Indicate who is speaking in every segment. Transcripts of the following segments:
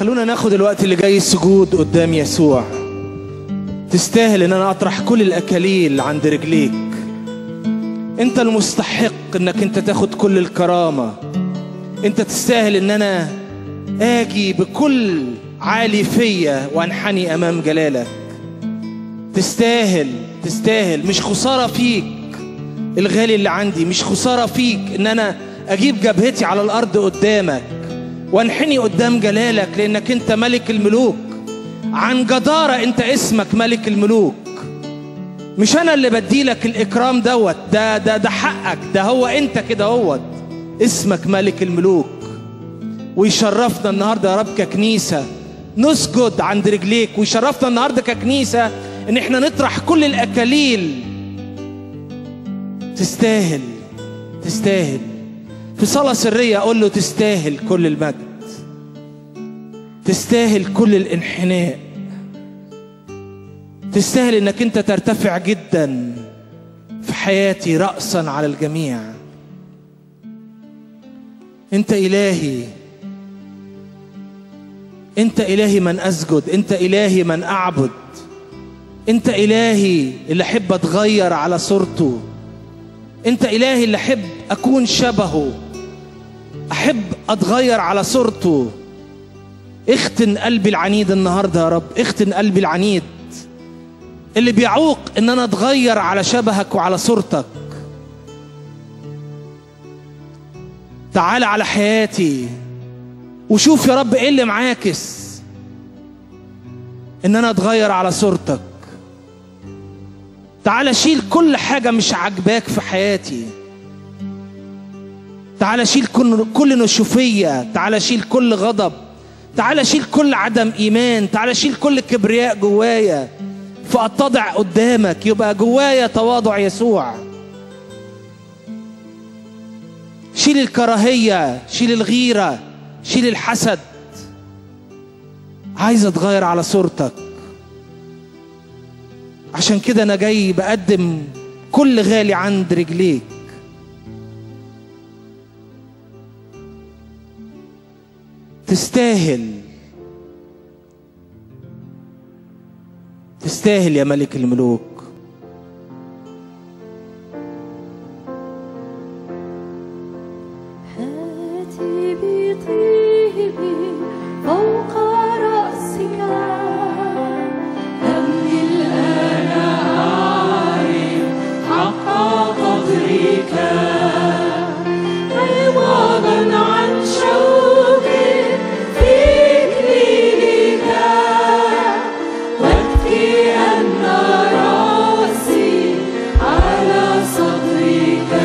Speaker 1: خلونا ناخد الوقت اللي جاي السجود قدام يسوع تستاهل ان انا اطرح كل الاكاليل عند رجليك انت المستحق انك انت تاخد كل الكرامة انت تستاهل ان انا اجي بكل عالي فيا وانحني امام جلالك تستاهل تستاهل مش خسارة فيك الغالي اللي عندي مش خسارة فيك ان انا اجيب جبهتي على الارض قدامك وانحني قدام جلالك لانك انت ملك الملوك عن جدارة انت اسمك ملك الملوك مش انا اللي بديلك الاكرام دوت ده ده ده حقك ده هو انت كده هوت اسمك ملك الملوك ويشرفنا النهارده يا رب ككنيسه نسجد عند رجليك ويشرفنا النهارده ككنيسه ان احنا نطرح كل الاكاليل تستاهل تستاهل في صلاة سرية أقول له تستاهل كل المجد تستاهل كل الانحناء تستاهل انك انت ترتفع جدا في حياتي رأسا على الجميع انت إلهي انت إلهي من أسجد انت إلهي من أعبد انت إلهي اللي أحب أتغير على صورته انت إلهي اللي أحب أكون شبهه أحب أتغير على صورته اختن قلبي العنيد النهارده يا رب اختن قلبي العنيد اللي بيعوق ان انا اتغير على شبهك وعلى صورتك تعال على حياتي وشوف يا رب ايه اللي معاكس ان انا اتغير على صورتك تعال شيل كل حاجه مش عاجباك في حياتي تعال شيل كل كل نشوفيه تعال شيل كل غضب تعال شيل كل عدم ايمان تعال شيل كل كبرياء جوايا فاتضع قدامك يبقى جوايا تواضع يسوع شيل الكراهيه شيل الغيره شيل الحسد عايز اتغير على صورتك عشان كده انا جاي بقدم كل غالي عند رجليك تستاهل تستاهل يا ملك الملوك
Speaker 2: هاتي بطيبي فوق رأسك همي الآن أعرف حق قدرك عوضا عن شوقي في إكليلك واكفي أن رأسي على صدرك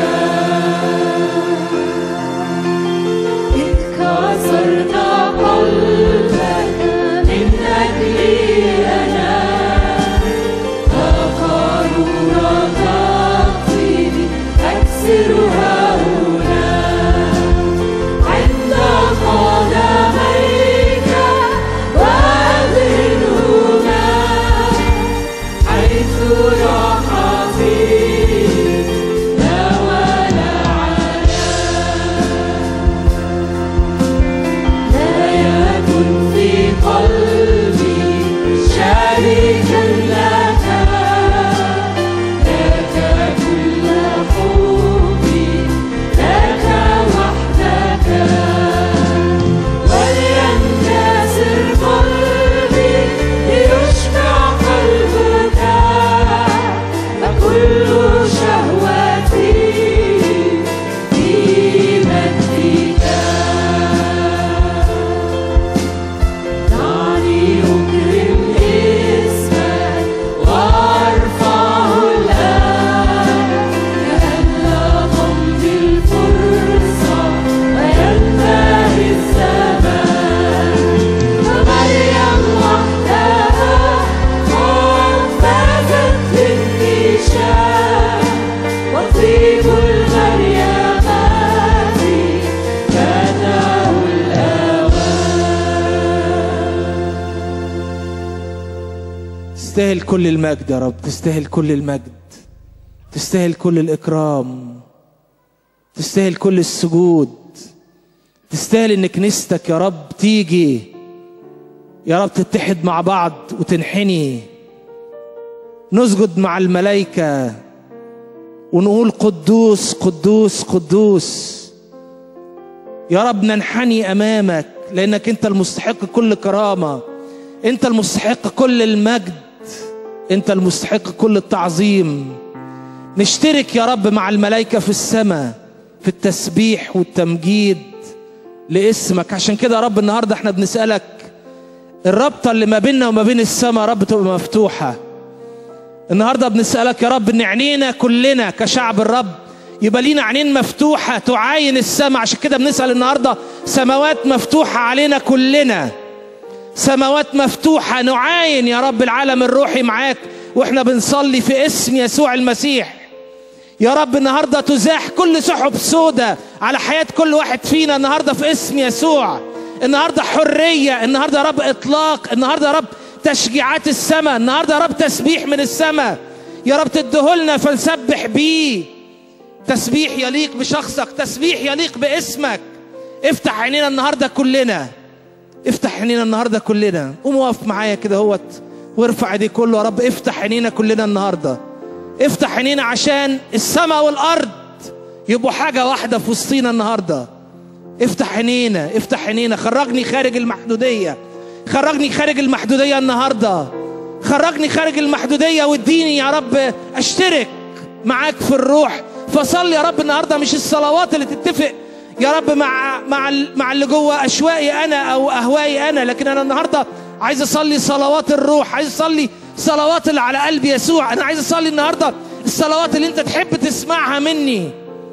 Speaker 2: إذ كسرت قلبك من أجلي أنا فقارورة الطيب أكسرها هنا عند قدميك وأدهنهما حيث راحتي لا ولا لا يكن في قلبي شريكا لك لك كل حبي لك وحدك ولينكسر قلبي ليشبع قلبك فكل شهوتي في مجدك دعني أكرم اسمك وأرفعه الآن لئلا تمضي الفرصة وينتهي الزمان فمريم وحدها قد فازت بالنشان وطيب المريمات كانه
Speaker 1: تستاهل كل المجد يا رب تستاهل كل المجد تستاهل كل الإكرام تستاهل كل السجود تستاهل إن كنيستك يا رب تيجي يا رب تتحد مع بعض وتنحني نسجد مع الملائكة ونقول قدوس قدوس قدوس يا رب ننحني أمامك لأنك أنت المستحق كل كرامة أنت المستحق كل المجد أنت المستحق كل التعظيم نشترك يا رب مع الملائكة في السماء في التسبيح والتمجيد لاسمك عشان كده يا رب النهارده احنا بنسألك الرابطة اللي ما بيننا وما بين السماء يا رب تبقى مفتوحة النهارده بنسألك يا رب ان عينينا كلنا كشعب الرب يبقى لينا عينين مفتوحة تعاين السماء عشان كده بنسأل النهارده سماوات مفتوحة علينا كلنا سماوات مفتوحة نعاين يا رب العالم الروحي معاك واحنا بنصلي في اسم يسوع المسيح يا رب النهارده تزاح كل سحب سودة على حياة كل واحد فينا النهارده في اسم يسوع النهارده حرية النهارده يا رب اطلاق النهارده يا رب تشجيعات السماء النهارده يا رب تسبيح من السماء يا رب تدهلنا فنسبح بيه تسبيح يليق بشخصك تسبيح يليق باسمك افتح عينينا النهارده كلنا افتح عينينا النهارده كلنا قوم واقف معايا كده اهوت وارفع ايديك كله يا رب افتح عينينا كلنا النهارده افتح عينينا عشان السماء والارض يبقوا حاجه واحده في وسطينا النهارده افتح عينينا افتح عينينا خرجني خارج المحدوديه خرجني خارج المحدوديه النهارده خرجني خارج المحدوديه واديني يا رب اشترك معاك في الروح فصل يا رب النهارده مش الصلوات اللي تتفق يا رب مع مع مع اللي جوه اشوائي انا او اهوائي انا لكن انا النهارده عايز اصلي صلوات الروح عايز اصلي صلوات اللي على قلب يسوع انا عايز اصلي النهارده الصلوات اللي انت تحب تسمعها مني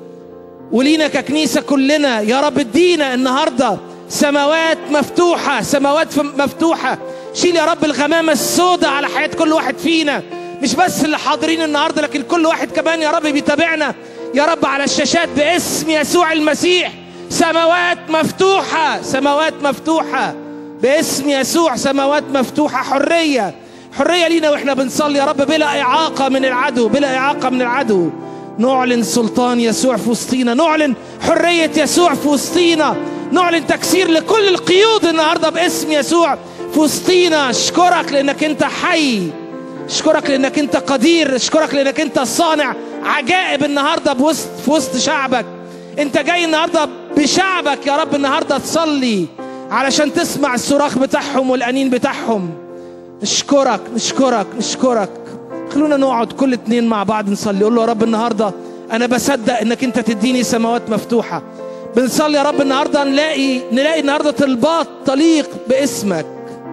Speaker 1: ولينا ككنيسه كلنا يا رب ادينا النهارده سماوات مفتوحه سماوات ف- مفتوحه شيل يا رب الغمامه السوداء على حياه كل واحد فينا مش بس اللي حاضرين النهارده لكن كل واحد كمان يا رب بيتابعنا يا رب على الشاشات باسم يسوع المسيح سماوات مفتوحه سماوات مفتوحه باسم يسوع سماوات مفتوحه حريه حريه لينا واحنا بنصلي يا رب بلا اعاقه من العدو بلا اعاقه من العدو نعلن سلطان يسوع في وسطينا نعلن حريه يسوع في وسطينا نعلن تكسير لكل القيود النهارده باسم يسوع في وسطينا اشكرك لانك انت حي اشكرك لانك انت قدير اشكرك لانك انت صانع عجائب النهارده بوسط في وسط شعبك انت جاي النهارده بشعبك يا رب النهارده تصلي علشان تسمع الصراخ بتاعهم والانين بتاعهم نشكرك نشكرك نشكرك خلونا نقعد كل اتنين مع بعض نصلي قول له يا رب النهارده انا بصدق انك انت تديني سماوات مفتوحه بنصلي يا رب النهارده نلاقي نلاقي النهارده طلبات تليق باسمك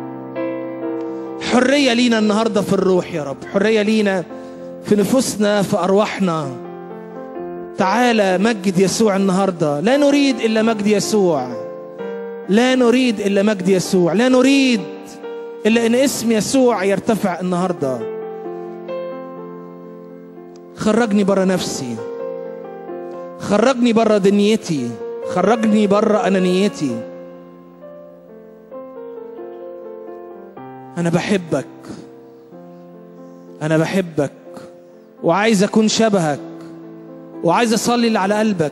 Speaker 1: حريه لينا النهارده في الروح يا رب حريه لينا في نفوسنا في ارواحنا تعالى مجد يسوع النهارده لا نريد الا مجد يسوع لا نريد الا مجد يسوع لا نريد الا ان اسم يسوع يرتفع النهارده خرجني بره نفسي خرجني بره دنيتي خرجني بره انانيتي انا بحبك انا بحبك وعايز اكون شبهك وعايز اصلي اللي على قلبك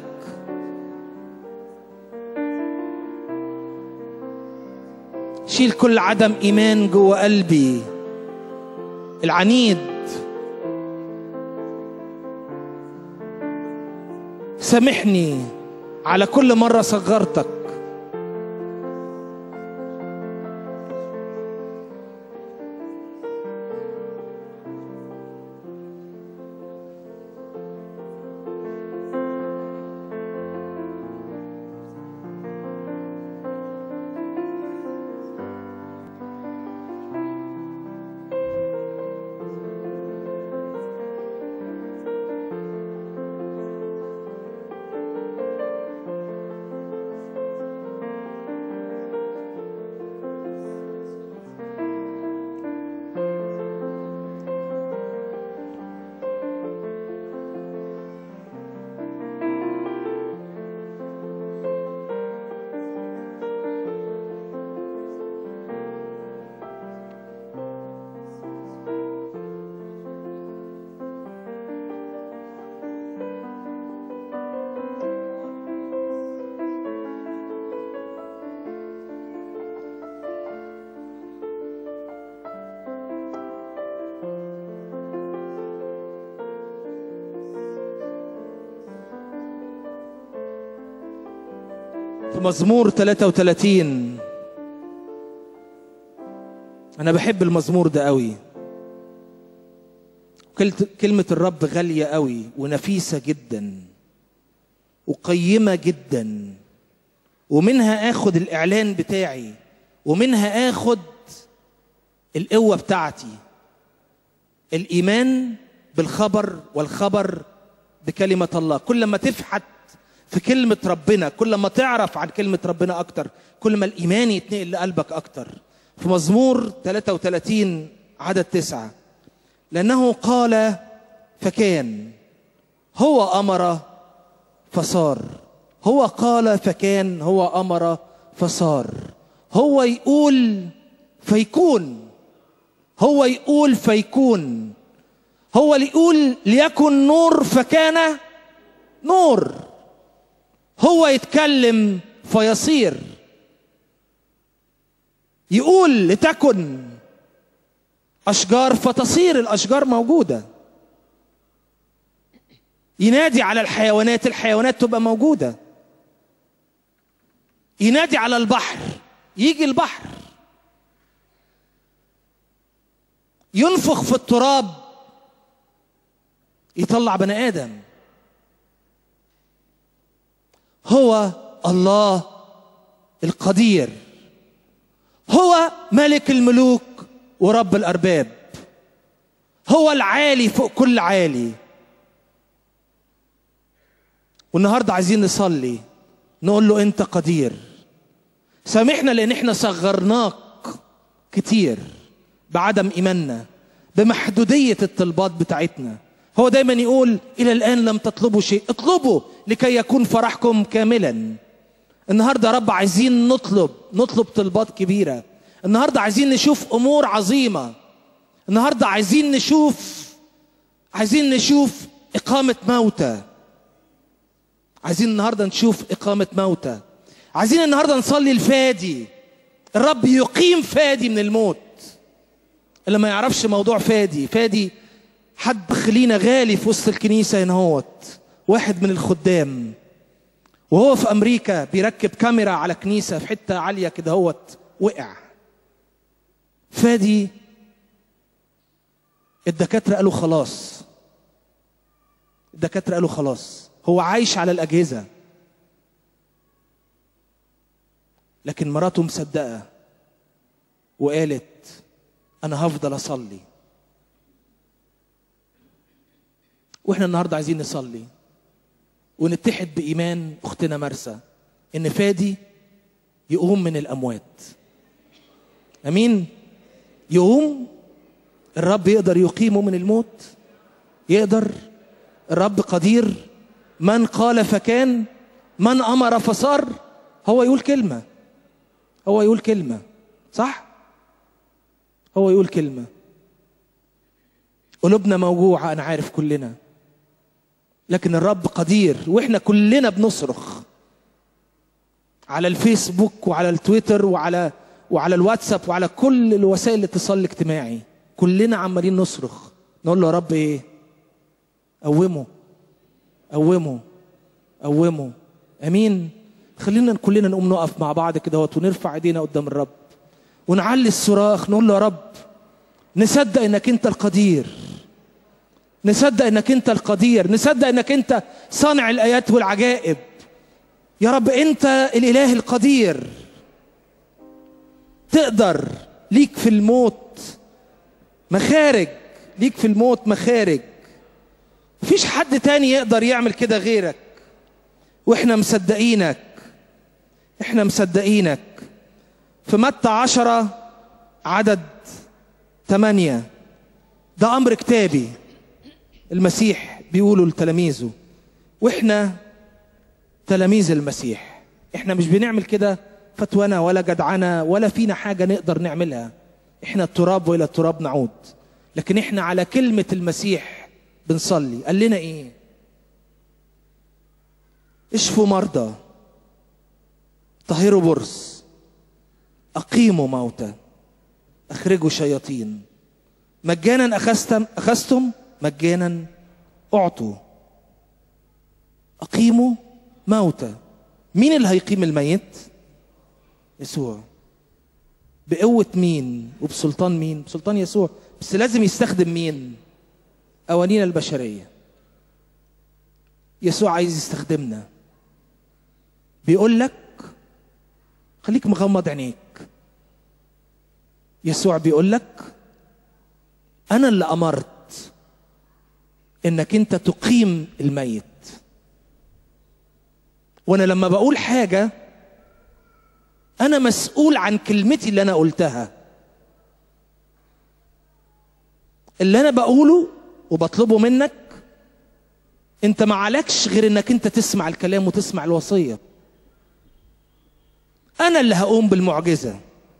Speaker 1: شيل كل عدم ايمان جوه قلبي العنيد سامحني على كل مره صغرتك مزمور 33 أنا بحب المزمور ده قوي كلت- كلمة الرب غالية قوي ونفيسة جدا وقيمة جدا ومنها آخد الإعلان بتاعي ومنها آخد القوة بتاعتي الإيمان بالخبر والخبر بكلمة الله كل ما تفحت في كلمة ربنا كل ما تعرف عن كلمة ربنا أكتر كل ما الإيمان يتنقل لقلبك أكتر في مزمور 33 عدد تسعة لأنه قال فكان هو أمر فصار هو قال فكان هو أمر فصار هو يقول فيكون هو يقول فيكون هو اللي يقول ليكن نور فكان نور هو يتكلم فيصير يقول لتكن أشجار فتصير الأشجار موجودة ينادي على الحيوانات الحيوانات تبقى موجودة ينادي على البحر يجي البحر ينفخ في التراب يطلع بني آدم هو الله القدير هو ملك الملوك ورب الأرباب هو العالي فوق كل عالي والنهارده عايزين نصلي نقول له انت قدير سامحنا لان احنا صغرناك كتير بعدم ايماننا بمحدوديه الطلبات بتاعتنا هو دايما يقول الى الان لم تطلبوا شيء اطلبوا لكي يكون فرحكم كاملا النهارده يا رب عايزين نطلب نطلب طلبات كبيره النهارده عايزين نشوف امور عظيمه النهارده عايزين نشوف عايزين نشوف اقامه موتى عايزين النهارده نشوف اقامه موتى عايزين النهارده نصلي الفادي الرب يقيم فادي من الموت اللي ما يعرفش موضوع فادي فادي حد خلينا غالي في وسط الكنيسه هنا هوت واحد من الخدام وهو في امريكا بيركب كاميرا على كنيسه في حته عاليه كده هوت وقع فادي الدكاتره قالوا خلاص الدكاتره قالوا خلاص هو عايش على الاجهزه لكن مراته مصدقه وقالت انا هفضل اصلي واحنا النهارده عايزين نصلي ونتحد بايمان اختنا مرسى ان فادي يقوم من الاموات امين يقوم الرب يقدر يقيمه من الموت يقدر الرب قدير من قال فكان من امر فصار هو يقول كلمه هو يقول كلمه صح هو يقول كلمه قلوبنا موجوعه انا عارف كلنا لكن الرب قدير واحنا كلنا بنصرخ على الفيسبوك وعلى التويتر وعلى وعلى الواتساب وعلى كل الوسائل الاتصال الاجتماعي كلنا عمالين نصرخ نقول له يا رب ايه قومه قومه قومه امين خلينا كلنا نقوم نقف مع بعض كده اهوت ونرفع ايدينا قدام الرب ونعلي الصراخ نقول له يا رب نصدق انك انت القدير نصدق انك انت القدير نصدق انك انت صانع الايات والعجائب يا رب انت الاله القدير تقدر ليك في الموت مخارج ليك في الموت مخارج مفيش حد تاني يقدر يعمل كده غيرك واحنا مصدقينك احنا مصدقينك في متى عشرة عدد ثمانية ده أمر كتابي المسيح بيقوله لتلاميذه واحنا تلاميذ المسيح احنا مش بنعمل كده فتوانة ولا جدعنة ولا فينا حاجة نقدر نعملها احنا التراب والى التراب نعود لكن احنا على كلمة المسيح بنصلي قال لنا ايه اشفوا مرضى طهروا برص اقيموا موتى اخرجوا شياطين مجانا اخذتم اخذتم مجانا اعطوا اقيموا موتى مين اللي هيقيم الميت يسوع بقوة مين وبسلطان مين بسلطان يسوع بس لازم يستخدم مين قوانين البشرية يسوع عايز يستخدمنا بيقول لك خليك مغمض عينيك يسوع بيقول لك انا اللي امرت انك انت تقيم الميت وانا لما بقول حاجه انا مسؤول عن كلمتي اللي انا قلتها اللي انا بقوله وبطلبه منك انت ما عليكش غير انك انت تسمع الكلام وتسمع الوصيه انا اللي هقوم بالمعجزه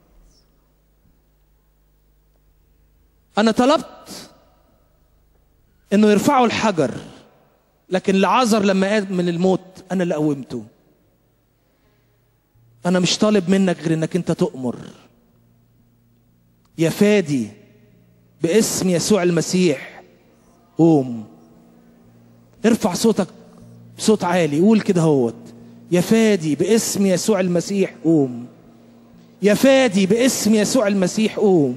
Speaker 1: انا طلبت انه يرفعوا الحجر لكن لعازر لما قام من الموت انا اللي قومته انا مش طالب منك غير انك انت تؤمر يا فادي باسم يسوع المسيح قوم ارفع صوتك بصوت عالي قول كده هوت يا فادي باسم يسوع المسيح قوم يا فادي باسم يسوع المسيح قوم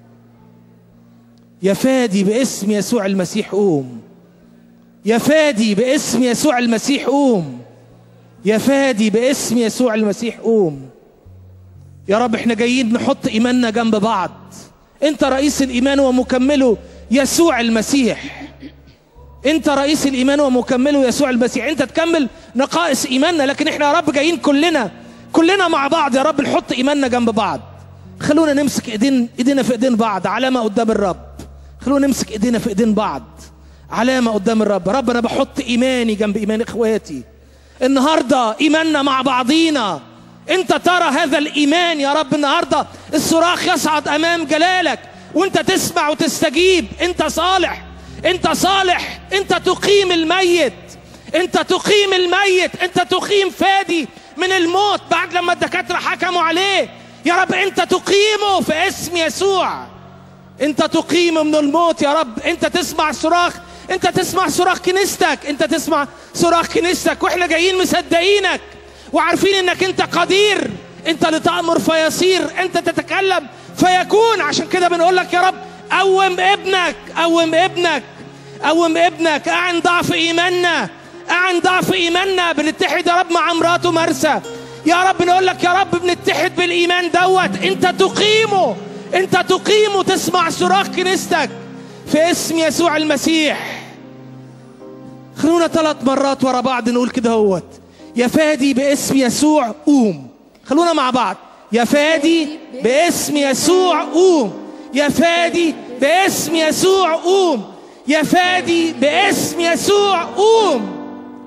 Speaker 1: يا فادي باسم يسوع المسيح قوم يا فادي باسم يسوع المسيح قوم يا فادي باسم يسوع المسيح قوم يا رب احنا جايين نحط ايماننا جنب بعض انت رئيس الايمان ومكمله يسوع المسيح انت رئيس الايمان ومكمله يسوع المسيح انت تكمل نقائص ايماننا لكن احنا يا رب جايين كلنا كلنا مع بعض يا رب نحط ايماننا جنب بعض خلونا نمسك ايدين ايدينا في ايدين بعض علامه قدام الرب خلونا نمسك ايدينا في ايدين بعض علامه قدام الرب رب انا بحط ايماني جنب ايمان اخواتي النهارده ايماننا مع بعضينا انت ترى هذا الايمان يا رب النهارده الصراخ يصعد امام جلالك وانت تسمع وتستجيب انت صالح انت صالح انت تقيم الميت انت تقيم الميت انت تقيم فادي من الموت بعد لما الدكاتره حكموا عليه يا رب انت تقيمه في اسم يسوع انت تقيمه من الموت يا رب انت تسمع صراخ انت تسمع صراخ كنيستك انت تسمع صراخ كنيستك واحنا جايين مصدقينك وعارفين انك انت قدير انت اللي تأمر فيصير انت تتكلم فيكون عشان كده بنقول لك يا رب قوم ابنك قوم ابنك قوم ابنك اعن ضعف ايماننا اعن ضعف ايماننا بنتحد يا رب مع مراته مرسى يا رب نقول لك يا رب بنتحد بالايمان دوت انت تقيمه انت تقيمه تسمع صراخ كنيستك في اسم يسوع المسيح خلونا ثلاث مرات ورا بعض نقول كده هوت يا فادي باسم يسوع قوم خلونا مع بعض يا فادي باسم يسوع قوم يا فادي باسم يسوع قوم يا فادي باسم يسوع قوم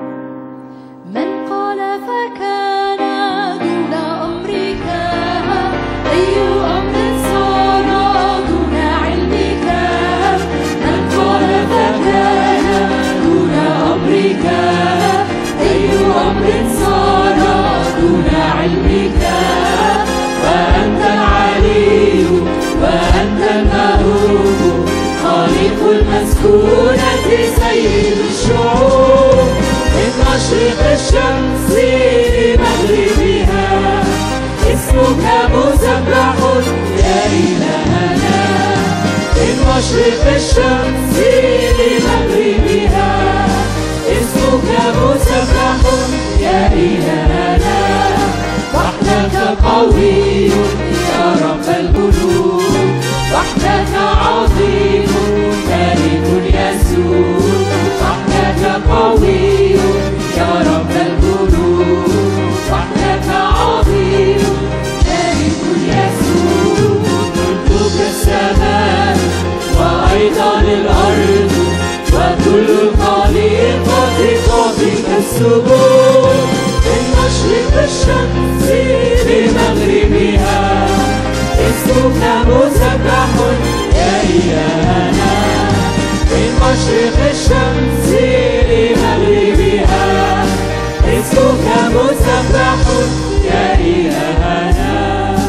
Speaker 2: من قال فكان دون أمرك أي أمر صار دون علمك من قال فكان دون أمرك أي أمر صار دون علمك وأنت العلي وأنت المهوب خالق المسكونة سيد الشعوب من مشرق الشمس لمغربها اسمك مسبح يا إلهنا من مشرق الشمس لمغربها اسمك مسبح يا إلهنا وحدك قوي يا رب الملوك وحدك عظيم ملك يسوع وحدك قوي يا رب الملوك وحدك عظيم ملك يسوع ملكك السماء وأيضا الأرض وكل الخليقة قاضيك السجود من مشرق الشمس لمغربها اسمك مسبح يا إلهنا من مشرق الشمس لمغربها اسمك مسبح يا إلهنا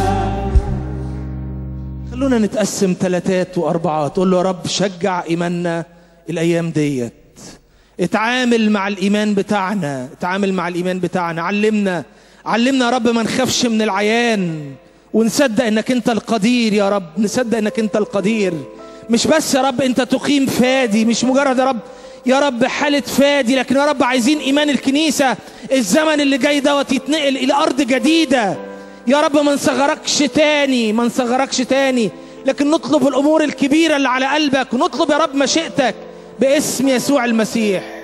Speaker 1: خلونا نتقسم ثلاثات واربعات قول له يا رب شجع ايماننا الايام ديت اتعامل مع الايمان بتاعنا اتعامل مع الايمان بتاعنا علمنا علمنا يا رب ما نخافش من العيان ونصدق انك انت القدير يا رب نصدق انك انت القدير مش بس يا رب انت تقيم فادي مش مجرد يا رب يا رب حالة فادي لكن يا رب عايزين ايمان الكنيسة الزمن اللي جاي دوت يتنقل الى ارض جديدة يا رب ما نصغركش تاني ما نصغركش تاني لكن نطلب الامور الكبيرة اللي على قلبك ونطلب يا رب مشيئتك باسم يسوع المسيح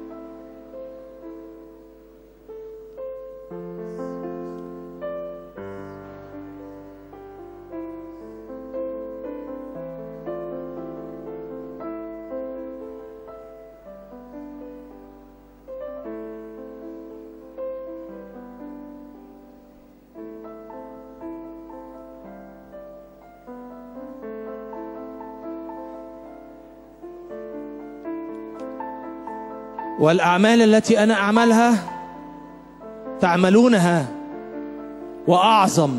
Speaker 1: والأعمال التي أنا أعملها تعملونها وأعظم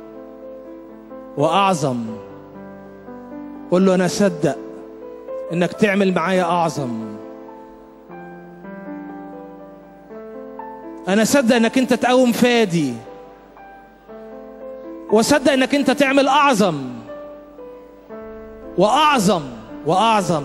Speaker 1: وأعظم قل له أنا أصدق إنك تعمل معايا أعظم أنا أصدق إنك أنت تقوم فادي وأصدق إنك أنت تعمل أعظم وأعظم وأعظم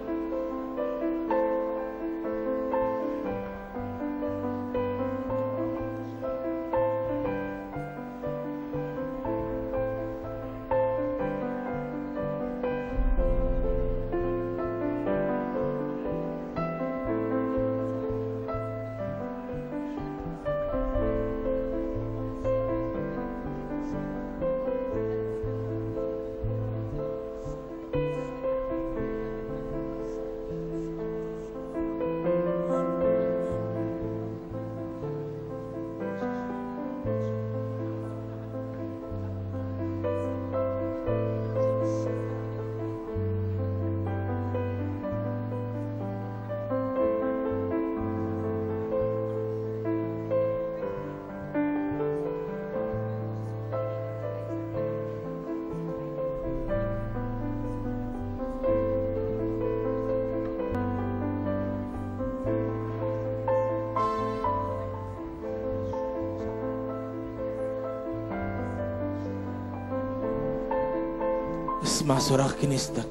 Speaker 1: اسمع صراخ كنيستك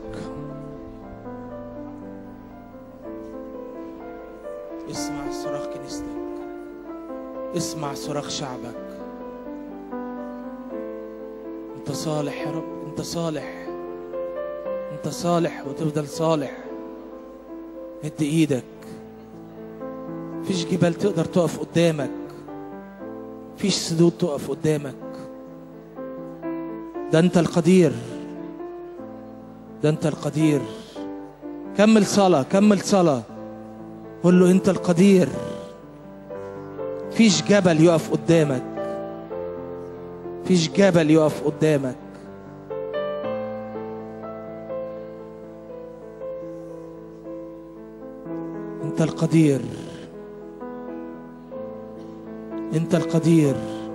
Speaker 1: اسمع صراخ كنيستك اسمع صراخ شعبك انت صالح يا رب انت صالح انت صالح وتفضل صالح مد ايدك مفيش جبال تقدر تقف قدامك مفيش سدود تقف قدامك ده انت القدير ده انت القدير كمل صلاة كمل صلاة قول له انت القدير فيش جبل يقف قدامك فيش جبل يقف قدامك انت القدير انت القدير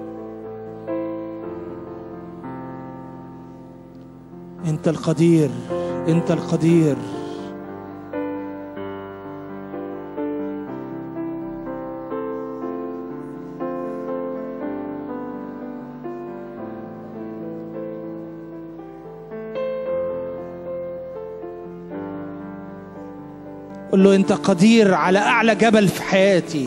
Speaker 1: انت القدير انت القدير قل له انت قدير على اعلى جبل في حياتي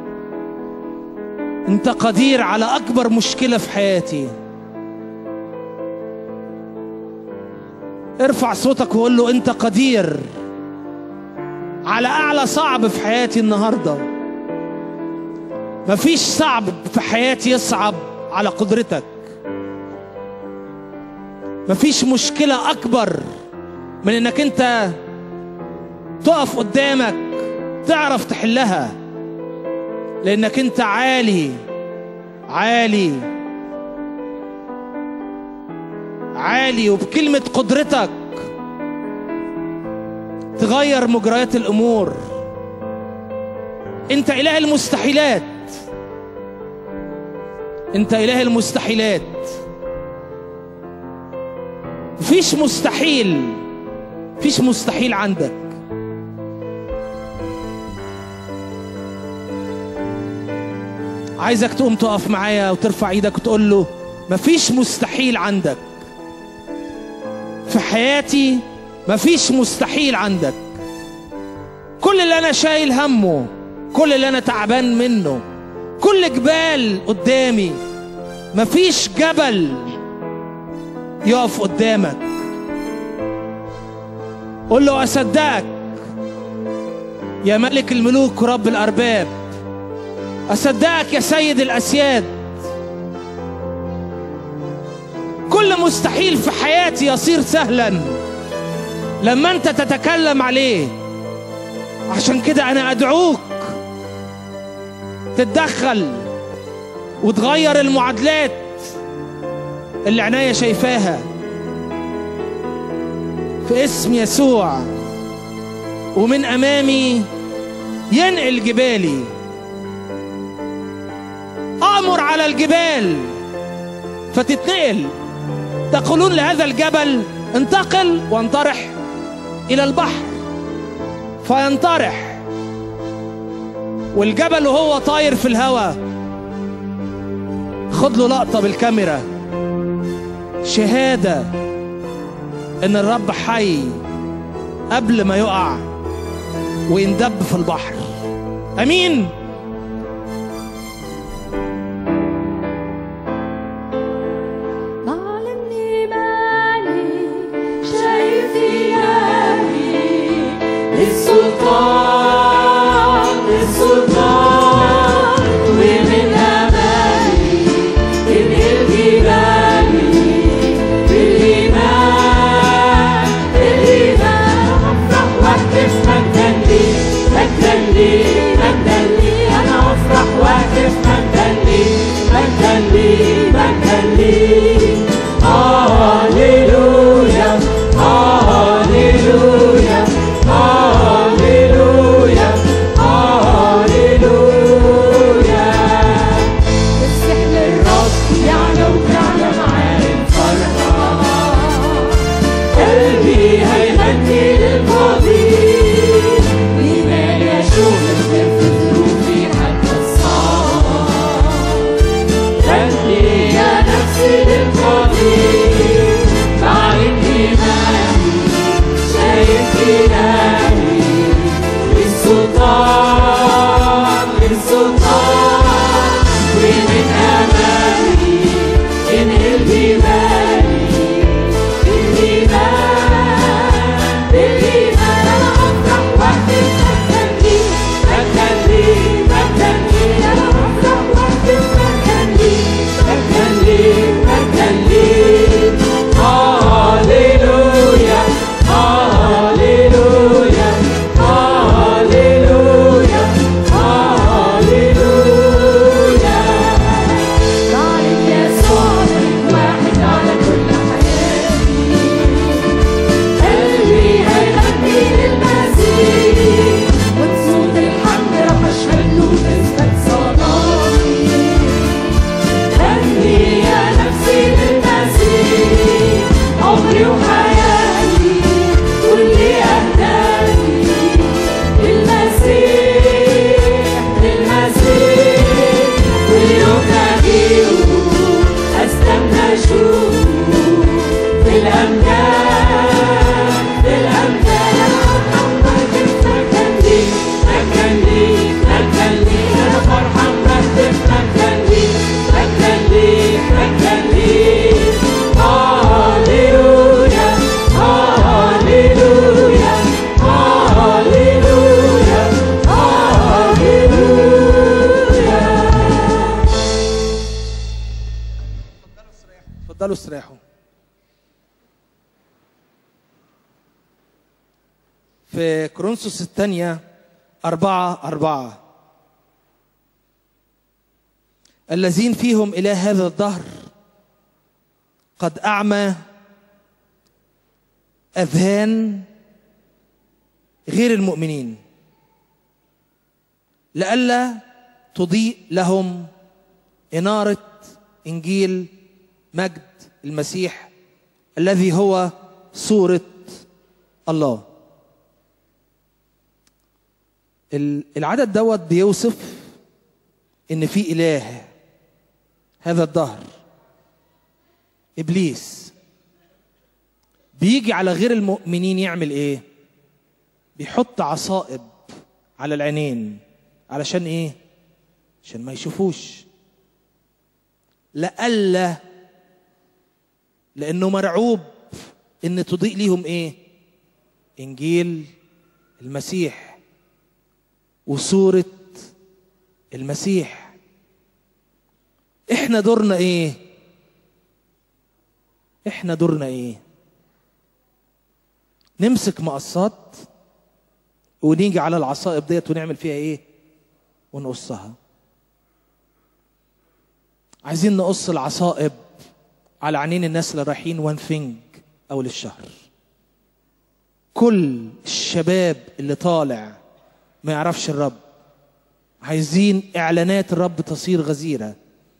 Speaker 1: انت قدير على اكبر مشكله في حياتي ارفع صوتك وقول له انت قدير على اعلى صعب في حياتي النهارده مفيش صعب في حياتي يصعب على قدرتك مفيش مشكله اكبر من انك انت تقف قدامك تعرف تحلها لانك انت عالي عالي عالي وبكلمة قدرتك تغير مجريات الأمور أنت إله المستحيلات أنت إله المستحيلات مفيش مستحيل مفيش مستحيل عندك عايزك تقوم تقف معايا وترفع ايدك وتقول له مفيش مستحيل عندك في حياتي مفيش مستحيل عندك كل اللي انا شايل همه كل اللي انا تعبان منه كل جبال قدامي مفيش جبل يقف قدامك قول له اصدقك يا ملك الملوك ورب الارباب اصدقك يا سيد الاسياد كل مستحيل في حياتي يصير سهلا لما انت تتكلم عليه عشان كده انا ادعوك تتدخل وتغير المعادلات اللي عينيا شايفاها في اسم يسوع ومن امامي ينقل جبالي امر على الجبال فتتنقل تقولون لهذا الجبل انتقل وانطرح الى البحر فينطرح والجبل وهو طاير في الهواء خد له لقطه بالكاميرا شهاده ان الرب حي قبل ما يقع ويندب في البحر امين
Speaker 2: بعلن إيماني شايف إلهي للسلطان للسلطان ومن أمامي تنقل جبالي بالإيمان بالإيمان أفرح وأهتف مجدا لي مجدا لي مجدا لي أنا أفرح وأهتف مجدا لي مجدا لي مجدا لي هاليلويا هاليلويا هاليلويا هاليلويا السحر الرب يعلى وتعلى معاه الفرحة قلبي هيغني للقدير بما يشوف في ظروفي حتى الصعب غني يا نفسي للقدير بعين إيماني شايف إلهي للسلطان للسلطان ومن أمامي ينقل جبالي بالإيمان بالإيمان أنا أفرح وأهتف مجدا لي مجدا لي مجدا لي أنا أفرح وأهتف مجدا لي مجدا لي مجدا لي هاليلويا هاليلويا هاليلويا هاليلويا بعد يسوع ملك واحد على كل حياتي قلبي هيغني للمسيح وتصوت الحمد رح اشهد له تثبت صلاتي غني يا نفسي للمسيح عمري وحياتي كل اهدافي للمسيح للمسيح واليوم اجيله استنى اشوفه في الامجاد في الامجاد انا فرحان بهتف مجدا لي مجدا لي مجدا لي انا فرحان بهتف مجدا لي مجدا لي مجدا لي هاليلويا هاليلويا هاليلويا هاليلويا
Speaker 1: اتفضلوا استريحوا في كورنثوس الثانية أربعة أربعة الذين فيهم إله هذا الدهر قد أعمى أذهان غير المؤمنين لئلا تضيء لهم إنارة إنجيل مجد المسيح الذي هو صورة الله ال- العدد دوت بيوصف ان في اله هذا الدهر ابليس بيجي على غير المؤمنين يعمل ايه بيحط عصائب على العينين علشان ايه عشان ما يشوفوش لألا لأنه مرعوب إن تضيء ليهم إيه؟ إنجيل المسيح وصورة المسيح إحنا دورنا إيه؟ إحنا دورنا إيه؟ نمسك مقصات ونيجي على العصائب ديت ونعمل فيها إيه؟ ونقصها عايزين نقص العصائب على عينين الناس اللي رايحين وان ثينج اول الشهر كل الشباب اللي طالع ما يعرفش الرب عايزين اعلانات الرب تصير غزيره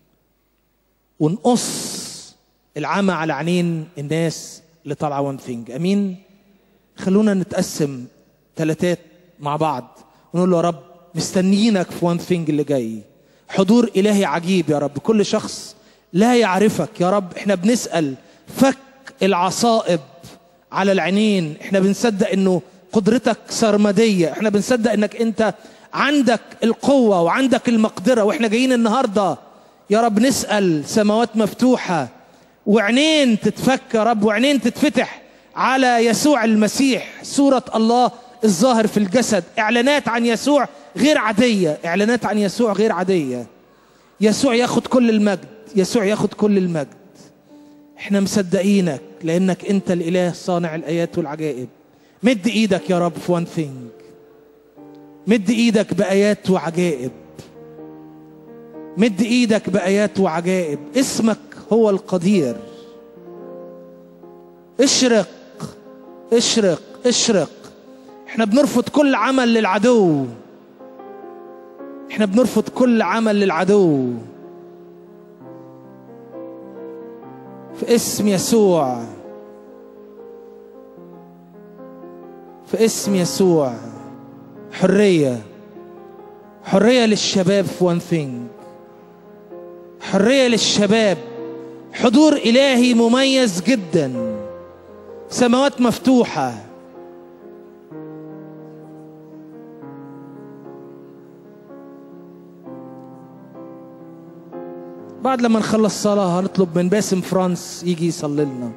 Speaker 1: ونقص العمى على عينين الناس اللي طالعه وان ثينج امين خلونا نتقسم ثلاثات مع بعض ونقول له يا رب مستنيينك في وان ثينج اللي جاي حضور إلهي عجيب يا رب كل شخص لا يعرفك يا رب احنا بنسأل فك العصائب على العينين احنا بنصدق انه قدرتك سرمدية احنا بنصدق انك انت عندك القوة وعندك المقدرة واحنا جايين النهاردة يا رب نسأل سماوات مفتوحة وعينين تتفك يا رب وعينين تتفتح على يسوع المسيح صورة الله الظاهر في الجسد اعلانات عن يسوع غير عادية اعلانات عن يسوع غير عادية يسوع ياخد كل المجد يسوع ياخد كل المجد احنا مصدقينك لانك انت الاله صانع الايات والعجائب مد ايدك يا رب في وان ثينج مد ايدك بايات وعجائب مد ايدك بايات وعجائب اسمك هو القدير اشرق اشرق اشرق احنا بنرفض كل عمل للعدو احنا بنرفض كل عمل للعدو في اسم يسوع في اسم يسوع حرية حرية للشباب في وان ثينج حرية للشباب حضور إلهي مميز جدا سماوات مفتوحة بعد لما نخلص صلاة هنطلب من باسم فرانس يجي يصلي لنا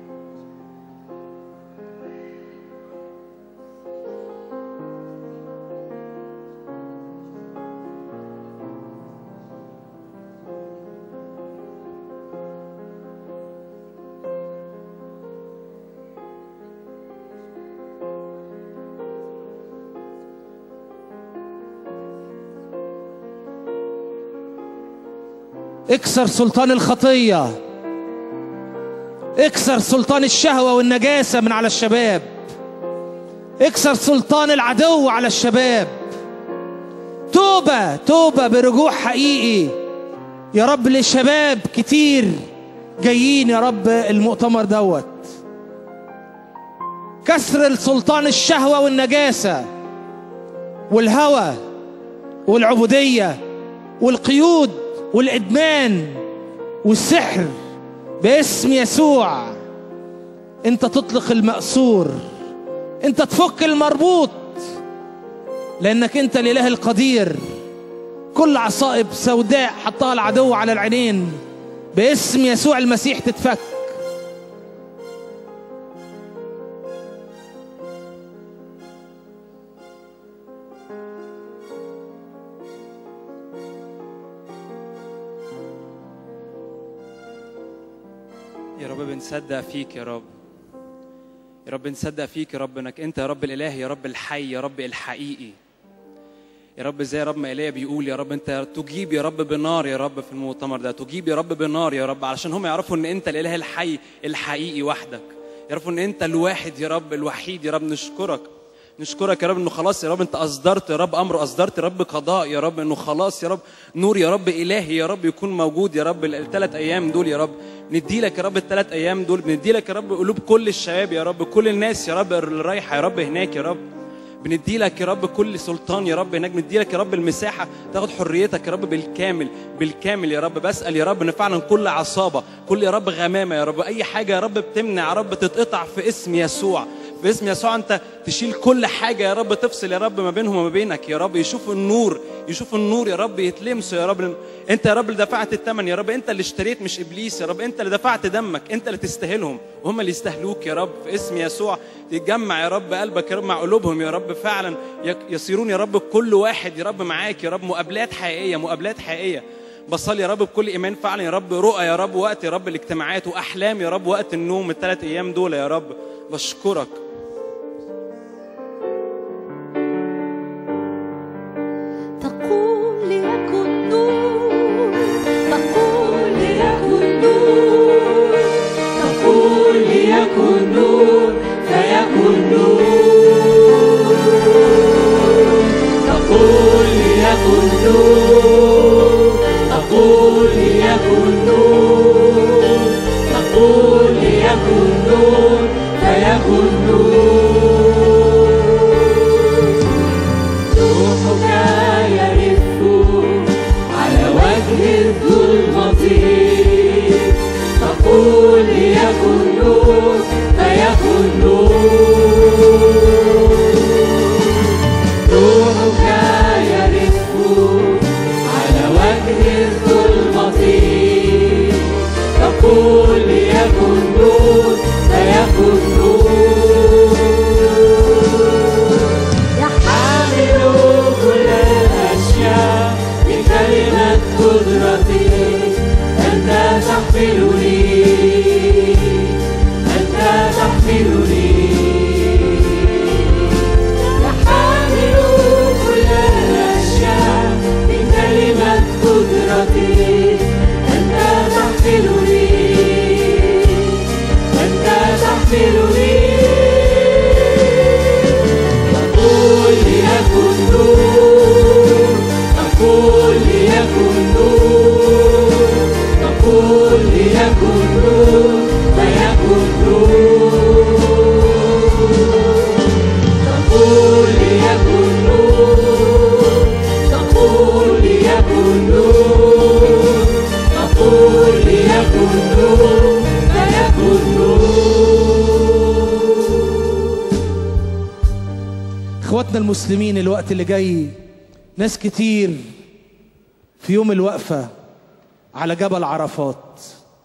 Speaker 1: اكسر سلطان الخطية اكسر سلطان الشهوة والنجاسة من على الشباب اكسر سلطان العدو على الشباب توبة توبة برجوع حقيقي يا رب للشباب كتير جايين يا رب المؤتمر دوت كسر السلطان الشهوة والنجاسة والهوى والعبودية والقيود والإدمان والسحر باسم يسوع انت تطلق المأسور انت تفك المربوط لانك انت الاله القدير كل عصائب سوداء حطها العدو على العينين باسم يسوع المسيح تتفك
Speaker 3: يا رب بنصدق فيك يا رب يا رب نصدق فيك يا رب انك انت يا رب الاله يا رب الحي يا رب الحقيقي يا رب زي يا رب ما ايليا بيقول يا رب انت تجيب يا رب بنار يا رب في المؤتمر ده تجيب يا رب بنار يا رب علشان هم يعرفوا ان انت الاله الحي الحقيقي وحدك يعرفوا ان انت الواحد يا رب الوحيد يا رب نشكرك نشكرك يا رب انه خلاص يا رب انت اصدرت يا رب امر اصدرت يا رب قضاء يا رب انه خلاص يا رب نور يا رب الهي يا رب يكون موجود يا رب الثلاث ايام دول يا رب ندي لك يا رب الثلاث ايام دول بندي لك يا رب قلوب كل الشباب يا رب كل الناس يا رب اللي رايحه يا رب هناك يا رب بندي لك يا رب كل سلطان يا رب هناك بندي لك يا رب المساحه تاخد حريتك يا رب بالكامل بالكامل يا رب بسال يا رب ان فعلا كل عصابه كل يا رب غمامه يا رب اي حاجه يا رب بتمنع يا رب تتقطع في اسم يسوع في اسم يسوع انت تشيل كل حاجه يا رب تفصل يا رب ما بينهم وما بينك يا رب يشوفوا النور يشوفوا النور يا رب يتلمسوا يا رب انت يا رب اللي دفعت الثمن يا رب انت اللي اشتريت مش ابليس يا رب انت اللي دفعت دمك انت اللي تستاهلهم وهم اللي يستاهلوك يا رب في اسم يسوع تتجمع يا رب قلبك يا رب مع قلوبهم يا رب فعلا يك- يصيرون يا رب كل واحد يا رب معاك يا رب مقابلات حقيقيه مقابلات حقيقيه بصلي يا رب بكل ايمان فعلا يا رب رؤى يا رب وقت يا رب الاجتماعات واحلام يا رب وقت النوم الثلاث ايام دول يا رب بشكرك
Speaker 2: تقول ليكن نور تقول ليكن نور تقول ليكن نور فيكن نور تقول ليكن نور تقول ليكن نور تقول ليكن نور فيكن نور روحك يرف على وجه الظلمة تقول ليكن نور فيكن نور روحك يرف على وجه الظلمة تقول ليكن نور فيكن نور يحمل كل الأشياء بكلمة قدرته أنت تحملني أنت تحملني يحمل كل الأشياء بكلمة قدرته أنت تحملني أنت تحملني تقول ليكن نور تقول ليكن نور تقول ليكن نور فيكن نور تقول ليكن نور تقول ليكن نور تقول ليكن نور فيكن نور
Speaker 1: اخواتنا المسلمين الوقت اللي جاي ناس كتير في يوم الوقفة على جبل عرفات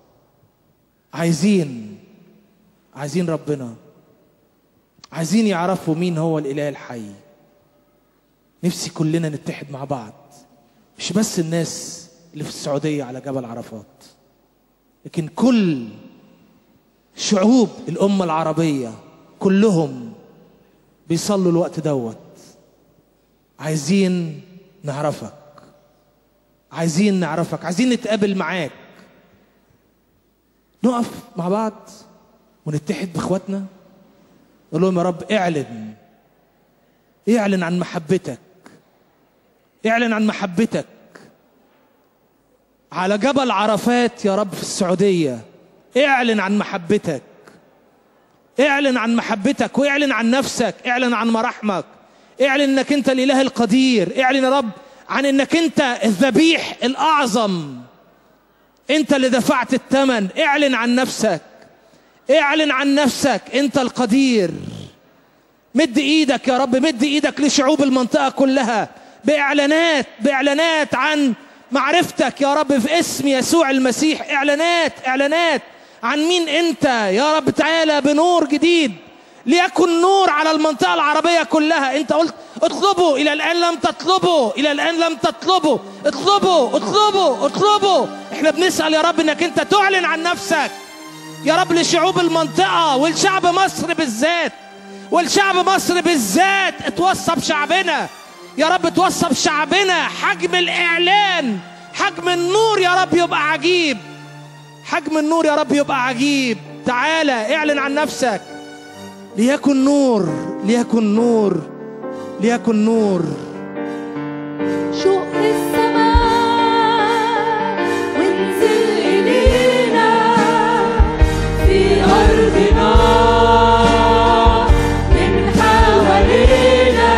Speaker 1: عايزين عايزين ربنا عايزين يعرفوا مين هو الإله الحي نفسي كلنا نتحد مع بعض مش بس الناس اللي في السعودية على جبل عرفات لكن كل شعوب الأمة العربية كلهم بيصلوا الوقت دوت عايزين نعرفك عايزين نعرفك عايزين نتقابل معاك نقف مع بعض ونتحد باخواتنا نقول لهم يا رب اعلن اعلن عن محبتك اعلن عن محبتك على جبل عرفات يا رب في السعودية اعلن عن محبتك اعلن عن محبتك واعلن عن نفسك اعلن عن مراحمك اعلن انك انت الاله القدير اعلن يا رب عن انك انت الذبيح الاعظم انت اللي دفعت الثمن اعلن عن نفسك اعلن عن نفسك انت القدير مد ايدك يا رب مد ايدك لشعوب المنطقه كلها باعلانات باعلانات عن معرفتك يا رب في اسم يسوع المسيح اعلانات اعلانات عن مين انت يا رب تعالى بنور جديد ليكن نور على المنطقه العربيه كلها انت قلت اطلبوا الى الان لم تطلبوا الى الان لم تطلبوا اطلبوا اطلبوا اطلبوا احنا بنسال يا رب انك انت تعلن عن نفسك يا رب لشعوب المنطقه والشعب مصر بالذات والشعب مصر بالذات اتوصى بشعبنا يا رب توصى بشعبنا حجم الاعلان حجم النور يا رب يبقى عجيب حجم النور يا رب يبقى عجيب تعالى اعلن عن نفسك ليكن نور ليكن نور ليكن نور
Speaker 2: شق السماء وانزل إلينا في أرضنا من حوالينا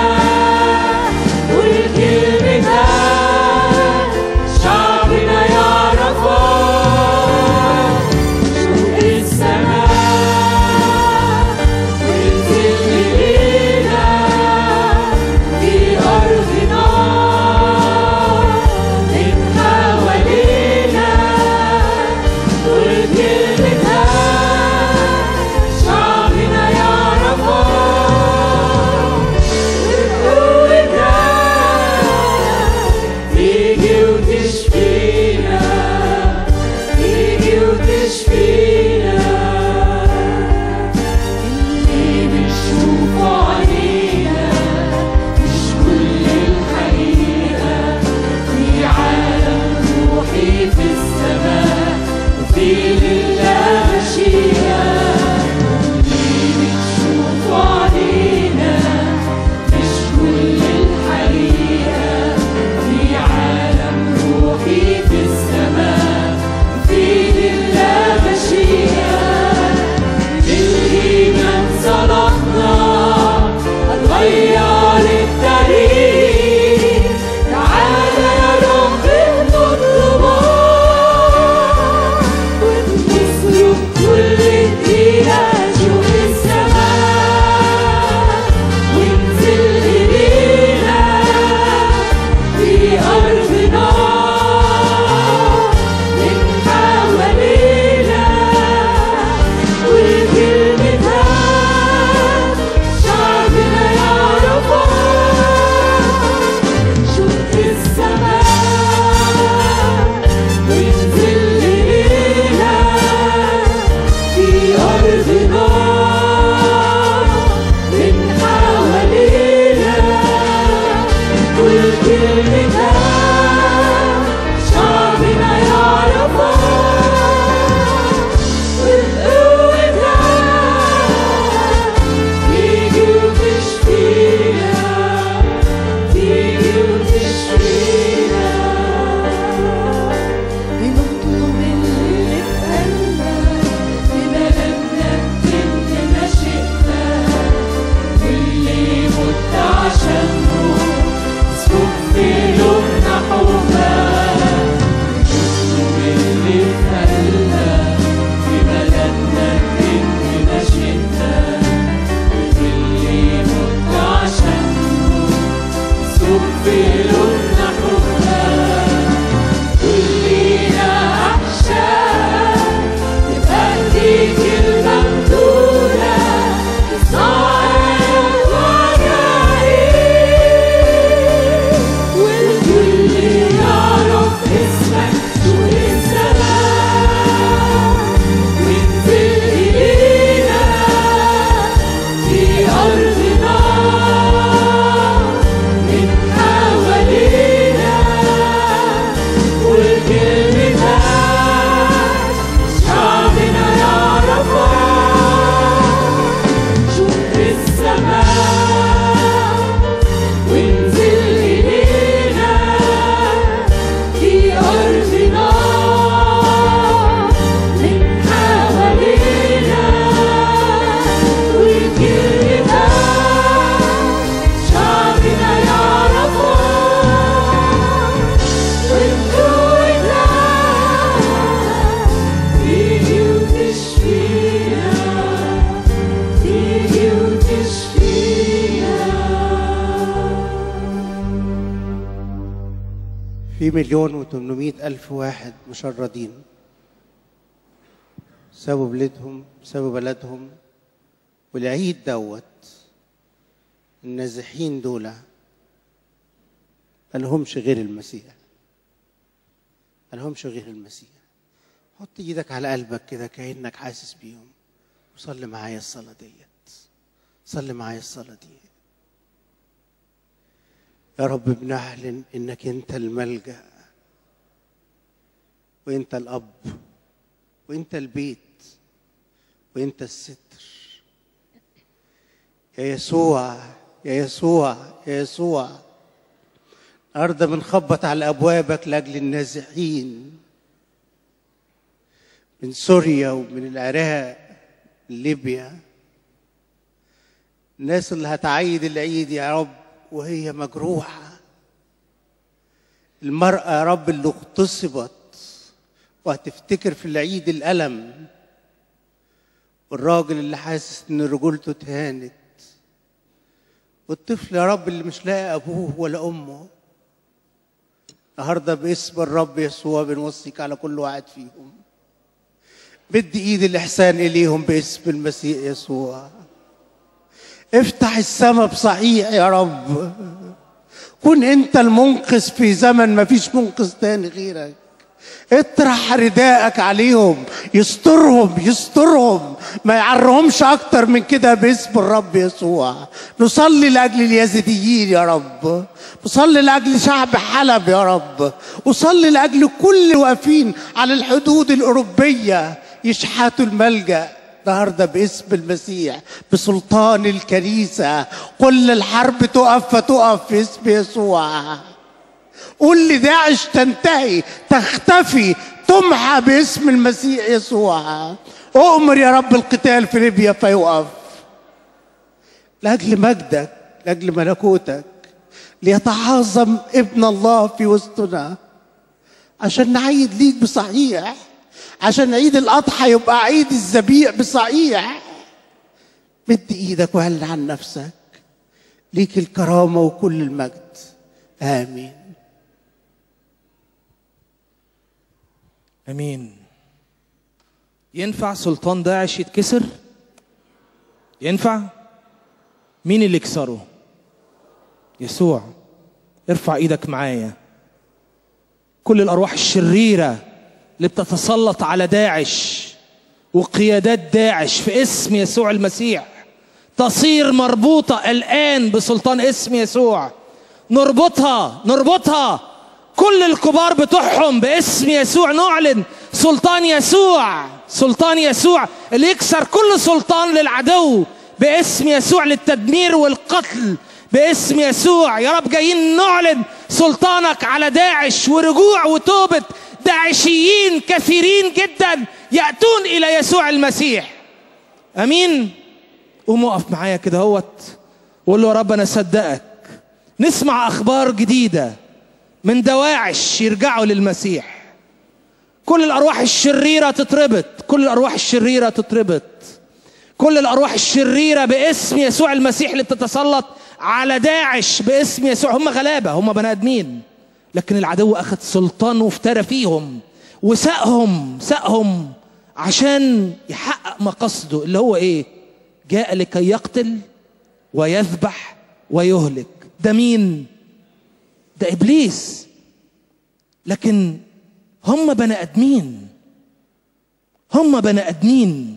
Speaker 4: في مليون وثمانمائة ألف واحد مشردين سابوا بلادهم سابوا بلدهم والعيد دوت النازحين دول ملهمش غير المسيح ملهمش غير المسيح حط ايدك على قلبك كده كأنك حاسس بيهم وصلي معايا الصلاة ديت صلي معايا الصلاة دي يا رب بنعلن انك انت الملجأ وانت الاب وانت البيت وانت الستر يا يسوع يا يسوع يا يسوع النهارده بنخبط على ابوابك لاجل النازحين من سوريا ومن العراق من ليبيا الناس اللي هتعيد العيد يا رب وهي مجروحه المراه يا رب اللي اغتصبت وهتفتكر في العيد الالم والراجل اللي حاسس ان رجولته اتهانت والطفل يا رب اللي مش لاقي ابوه ولا امه النهارده باسم الرب يسوع بنوصيك على كل واحد فيهم مد ايد الاحسان اليهم باسم المسيح يسوع افتح السماء بصحيح يا رب كن انت المنقذ في زمن ما فيش منقذ تاني غيرك اطرح رداءك عليهم يسترهم يسترهم ما يعرهمش اكتر من كده باسم الرب يسوع نصلي لاجل اليزيديين يا رب نصلي لاجل شعب حلب يا رب وصلي لاجل كل واقفين على الحدود الاوروبيه يشحتوا الملجأ النهارده باسم المسيح بسلطان الكنيسه كل الحرب تقف فتقف في اسم يسوع قول لداعش تنتهي تختفي تمحى باسم المسيح يسوع اؤمر يا رب القتال في ليبيا فيقف لاجل مجدك لاجل ملكوتك ليتعاظم ابن الله في وسطنا عشان نعيد ليك بصحيح عشان عيد الاضحى يبقى عيد الذبيح بصحيح مد ايدك واعلن عن نفسك ليك الكرامه وكل المجد امين
Speaker 1: امين ينفع سلطان داعش يتكسر ينفع مين اللي كسره يسوع ارفع ايدك معايا كل الارواح الشريره اللي بتتسلط على داعش وقيادات داعش في اسم يسوع المسيح تصير مربوطه الان بسلطان اسم يسوع نربطها نربطها كل الكبار بتوعهم باسم يسوع نعلن سلطان يسوع سلطان يسوع اللي يكسر كل سلطان للعدو باسم يسوع للتدمير والقتل باسم يسوع يا رب جايين نعلن سلطانك على داعش ورجوع وتوبة داعشيين كثيرين جدا يأتون إلى يسوع المسيح أمين قوم اقف معايا كده هوت وقول له يا رب أنا صدقك نسمع أخبار جديدة من دواعش يرجعوا للمسيح كل الارواح الشريره تتربط كل الارواح الشريره تتربط كل الارواح الشريره باسم يسوع المسيح اللي بتتسلط على داعش باسم يسوع هم غلابه هم بني ادمين لكن العدو اخذ سلطان وافترى فيهم وساقهم ساقهم عشان يحقق مقصده اللي هو ايه جاء لكي يقتل ويذبح ويهلك ده مين ده ابليس لكن هم بني ادمين هم بني ادمين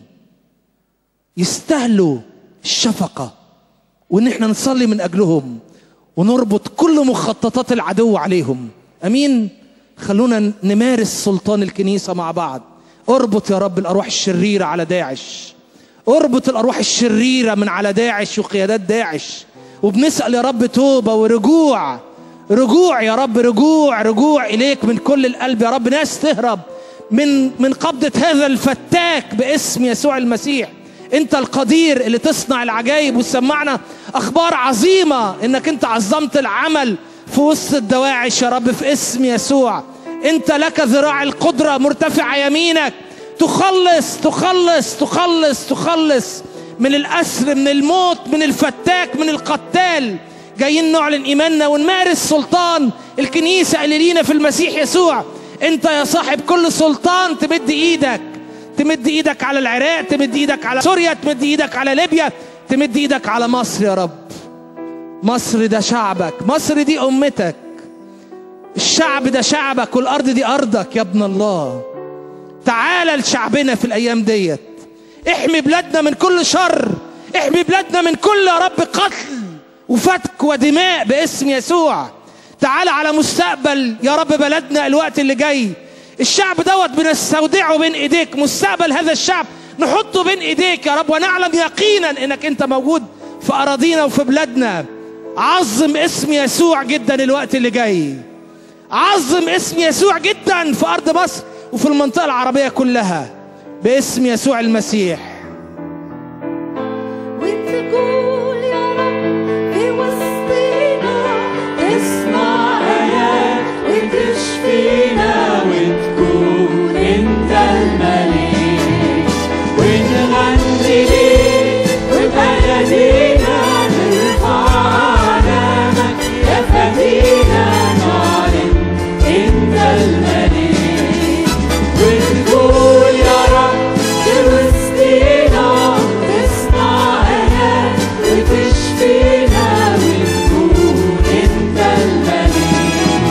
Speaker 1: يستاهلوا الشفقه وان احنا نصلي من اجلهم ونربط كل مخططات العدو عليهم امين خلونا نمارس سلطان الكنيسه مع بعض اربط يا رب الارواح الشريره على داعش اربط الارواح الشريره من على داعش وقيادات داعش وبنسال يا رب توبه ورجوع رجوع يا رب رجوع رجوع اليك من كل القلب يا رب ناس تهرب من من قبضه هذا الفتاك باسم يسوع المسيح انت القدير اللي تصنع العجائب وتسمعنا اخبار عظيمه انك انت عظمت العمل في وسط الدواعش يا رب في اسم يسوع انت لك ذراع القدره مرتفعه يمينك تخلص تخلص تخلص تخلص من الاسر من الموت من الفتاك من القتال جايين نعلن ايماننا ونمارس سلطان الكنيسة اللي لينا في المسيح يسوع انت يا صاحب كل سلطان تمد ايدك تمد ايدك على العراق تمد ايدك على سوريا تمد ايدك على ليبيا تمد ايدك على مصر يا رب مصر ده شعبك مصر دي امتك الشعب ده شعبك والارض دي ارضك يا ابن الله تعالى لشعبنا في الايام ديت احمي بلادنا من كل شر احمي بلادنا من كل يا رب قتل وفتك ودماء باسم يسوع تعالى على مستقبل يا رب بلدنا الوقت اللي جاي الشعب دوت بنستودعه بين ايديك مستقبل هذا الشعب نحطه بين ايديك يا رب ونعلم يقينا انك انت موجود في اراضينا وفي بلادنا عظم اسم يسوع جدا الوقت اللي جاي عظم اسم يسوع جدا في ارض مصر وفي المنطقه العربيه كلها باسم يسوع المسيح
Speaker 2: وتقول يا رب في وسطينا تصنع آيات وتشفينا وتكون أنت الملك ونغني ليك وبلدينا نرفع علامك يا فدينا نعلن أنت الملك وتقول يا رب في وسطينا تصنع آيات وتشفينا وتكون أنت الملك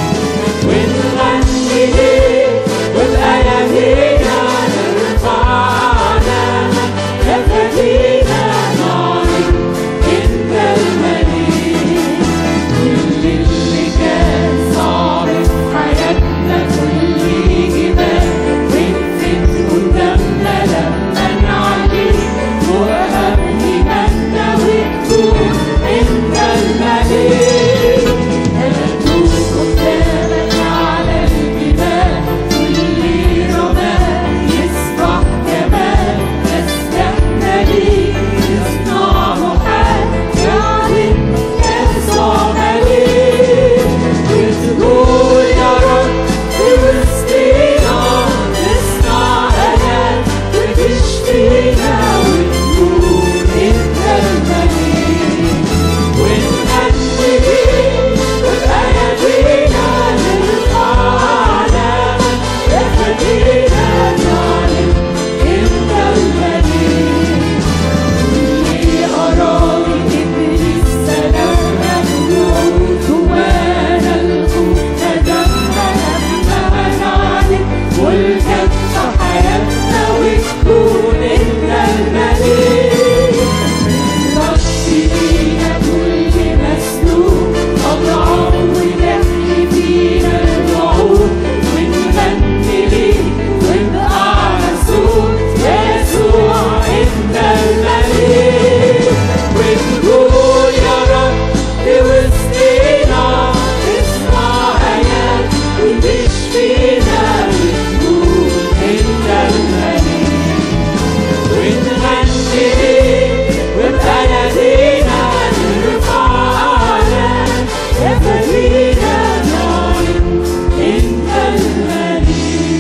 Speaker 2: ونغني ليك وبأيادينا نرفع علامك يا فدينا نعلن أنت الملك كل اللي كان صعب في حياتنا كل جبال وقفت قدامنا لما نعليك وقف إيماننا وتكون أنت الملك هاتوك قدامك على الجبال كل رمال يسبح جمال نسبحنا ليك يصنع محال يعلن يسوع مليك وتقول يا رب في وسطينا تصنع آيات وتشفينا وتكون أنت الملك ونغني ليك وبأيادينا نرفع علامك يا فدينا نعلن أنت الملك كل أراضي إبليس سلامنا جنود جوانا الخوف ندمنا لما نعلن ملكك في حياتنا وتكون أنت الملك نغطي بينا كل مسلوب أضعاف ونحيي فينا الوعود ونغني ليك ونبقى صوت يسوع أنت الملك ونقول يا رب في وسطينا تصنع آيات وتشفينا وتكون أنت الملك ونغني ليك وبأيادينا نرفع علامك يا فدينا نعلن أنت الملك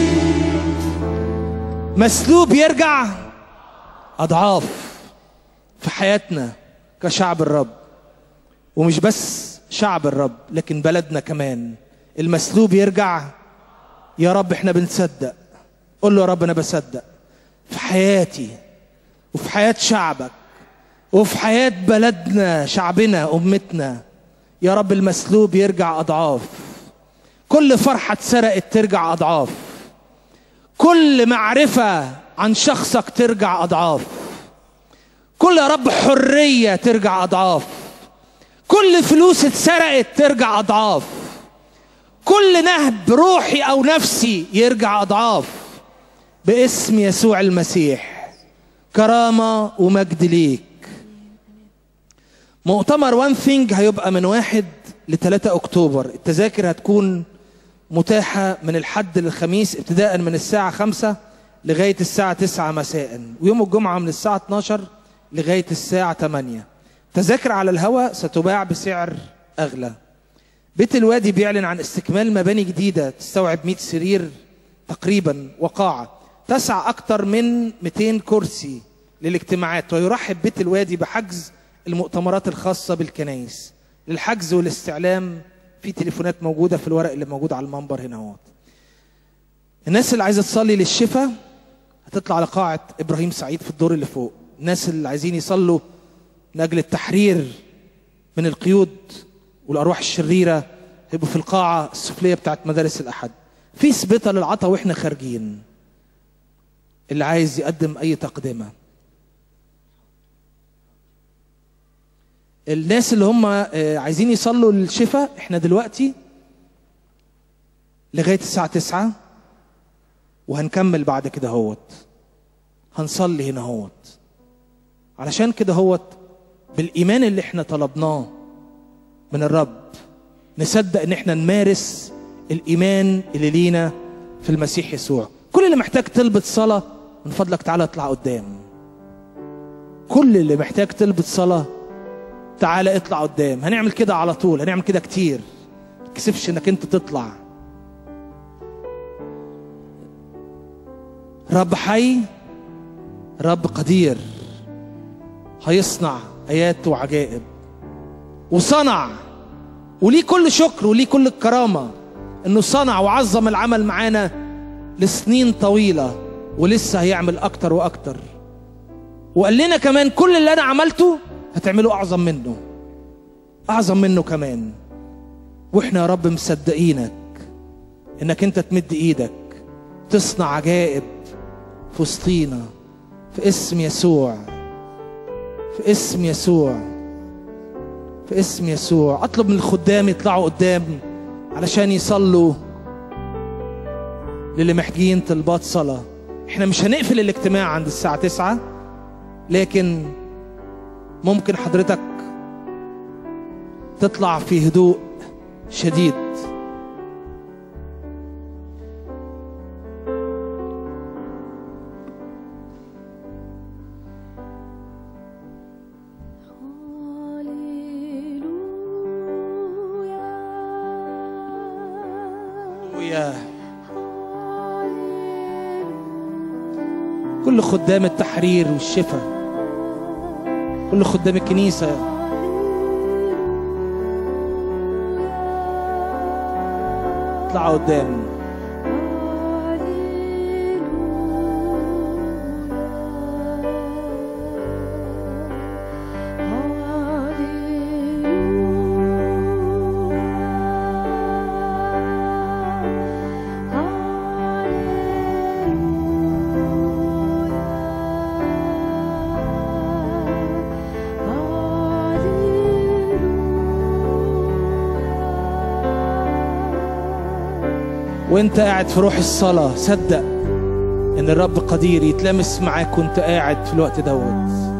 Speaker 1: مسلوب يرجع اضعاف في حياتنا كشعب الرب ومش بس شعب الرب لكن بلدنا كمان المسلوب يرجع يا رب احنا بنصدق قول له يا رب انا بصدق في حياتي وفي حياة شعبك وفي حياة بلدنا شعبنا أمتنا يا رب المسلوب يرجع أضعاف كل فرحة اتسرقت ترجع أضعاف كل معرفة عن شخصك ترجع أضعاف كل يا رب حرية ترجع أضعاف كل فلوس اتسرقت ترجع أضعاف كل نهب روحي أو نفسي يرجع أضعاف باسم يسوع المسيح كرامة ومجد ليك مؤتمر وان ثينج هيبقى من واحد لثلاثة أكتوبر التذاكر هتكون متاحة من الحد للخميس ابتداء من الساعة خمسة لغاية الساعة تسعة مساء ويوم الجمعة من الساعة 12 لغاية الساعة 8 تذاكر على الهواء ستباع بسعر أغلى بيت الوادي بيعلن عن استكمال مباني جديدة تستوعب 100 سرير تقريبا وقاعة تسع أكثر من 200 كرسي للاجتماعات ويرحب بيت الوادي بحجز المؤتمرات الخاصة بالكنائس للحجز والاستعلام في تليفونات موجوده في الورق اللي موجود على المنبر هنا اهوت الناس اللي عايزه تصلي للشفاء هتطلع على قاعه ابراهيم سعيد في الدور اللي فوق الناس اللي عايزين يصلوا من اجل التحرير من القيود والارواح الشريره هيبقوا في القاعه السفليه بتاعت مدارس الاحد في سبيطه للعطا واحنا خارجين اللي عايز يقدم اي تقدمه الناس اللي هم آه، عايزين يصلوا للشفاء احنا دلوقتي لغايه الساعه 9 وهنكمل بعد كده هوت هنصلي هنا هوت علشان كده هوت بالايمان اللي احنا طلبناه من الرب نصدق ان احنا نمارس الايمان اللي لينا في المسيح يسوع كل اللي محتاج تلبط صلاه من فضلك تعالى اطلع قدام كل اللي محتاج تلبط صلاه تعالى اطلع قدام هنعمل كده على طول هنعمل كده كتير تكسفش انك انت تطلع رب حي رب قدير هيصنع ايات وعجائب وصنع وليه كل شكر وليه كل الكرامه انه صنع وعظم العمل معانا لسنين طويله ولسه هيعمل اكتر واكتر وقال لنا كمان كل اللي انا عملته هتعمله اعظم منه اعظم منه كمان واحنا يا رب مصدقينك انك انت تمد ايدك تصنع عجائب في وسطينا في اسم يسوع في اسم يسوع في اسم يسوع اطلب من الخدام يطلعوا قدام علشان يصلوا للي محتاجين طلبات صلاة احنا مش هنقفل الاجتماع عند الساعة تسعة لكن ممكن حضرتك تطلع في هدوء شديد ويا كل خدام التحرير والشفاء كل خدام الكنيسة اطلعوا قدام وانت قاعد في روح الصلاة صدق ان الرب قدير يتلامس معاك وانت قاعد في الوقت دوت